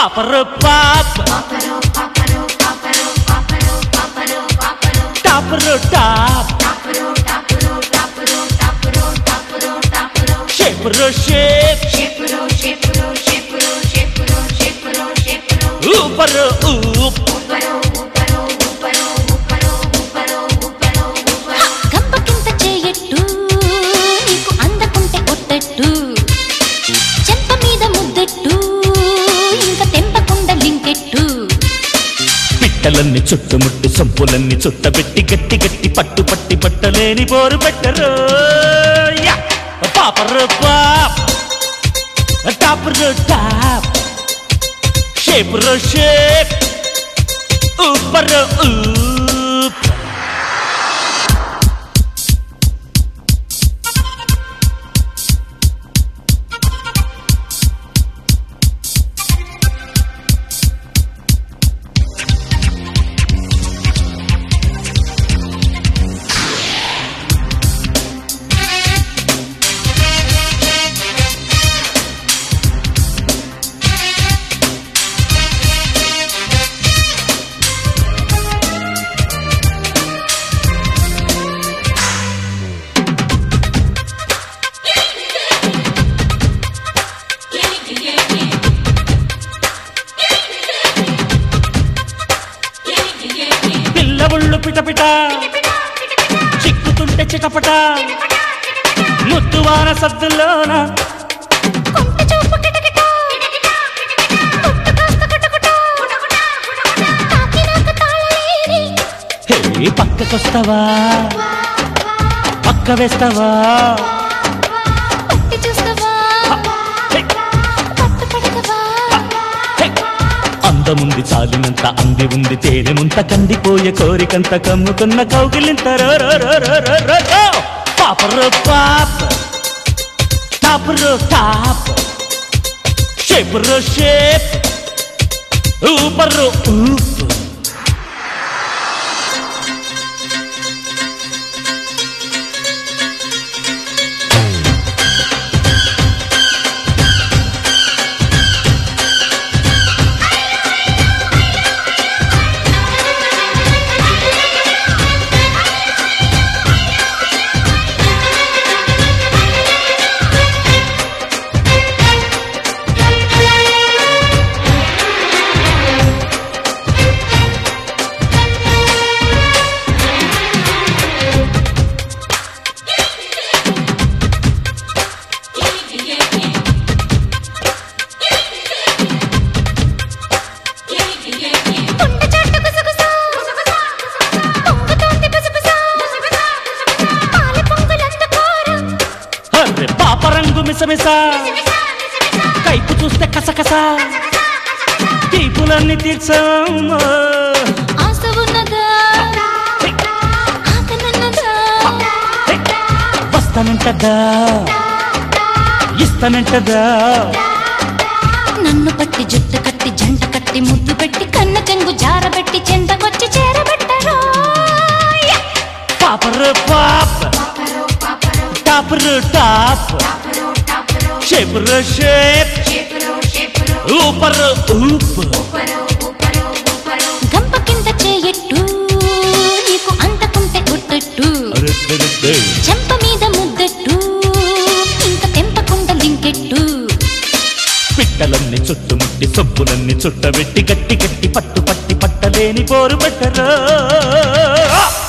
పాపరు పాప్ టాపరు టాప్ షేపరు షేప్ ఊపరు ఊప్ గంపకింత చేయట్టు నీకు అందకుంటే కొట్టట్టు చెంప మీద ముద్దెట్టు ఇంకా తెంపకుండా లింకెట్టు పిట్టలన్నీ చుట్టుముట్టి సొంపులన్నీ చుట్టబెట్టి గట్టి గట్టి పట్టు పట్టి పట్టలేని పోరు పెట్టరు యా! పాపరు పాప్ టాపరు టాప్ షేపరు షేప్ ఊపరు ఊప్ పిల్ల ఒళ్ళు పిటపిట చిక్కుతుంటే చిటపట ముద్దువాన సద్దులోన కొంట చూపు కిటకిట కొట్టు కాస్త కుటకుట తాకినాక తాళలేరి హే పక్కకొస్తావా పక్క వేస్తావా పట్టి చూస్తావా హే, పట్టు పడతావా హే. అందముంది చాలినంత అంది ఉంది తేనెముంత కందిపోయే కోరికంత కమ్ముకున్న కౌగిలింత రో రో రో రో రో రో రో. పాపరు పాప్ టాపరు టాప్ షేపరు షేప్ ఊపరు ఊప్ కొండ చాటు గుసగుస పొంగుతోంది బుసబుస పాల పొంగులంత కోర అర్రె పాప రంగు మిసమిస కైపు చూస్తే కసకస తీపులన్నీ తీర్చమ్మా ఆశ ఉన్నదా ఆకనున్నదా వస్తానంటదా ఇస్తానంటదా నన్ను పట్టి జుట్టు కట్టి జంట కట్టి ముద్దు పెట్టి కన్న చెంగు జారబెట్టి చెంతకొచ్చి చేరబెట్టరు పాపరు పాప్ టాపరు టాప్ షేపరు షేప్ ఊపరు ఊప్ గంప కింద చేయట్టు నీకు అంతకుంటే కొట్టట్టు అరెరెరెరె. చెంప మీద ముద్దెట్టు ఇంకా తెంపకుండా లింకెట్టు పిట్టలన్నీ చుట్టుముట్టి సొప్పులన్నీ చుట్టబెట్టి గట్టి గట్టి పట్టు పట్టి పట్టలేని పోరు పెట్టరా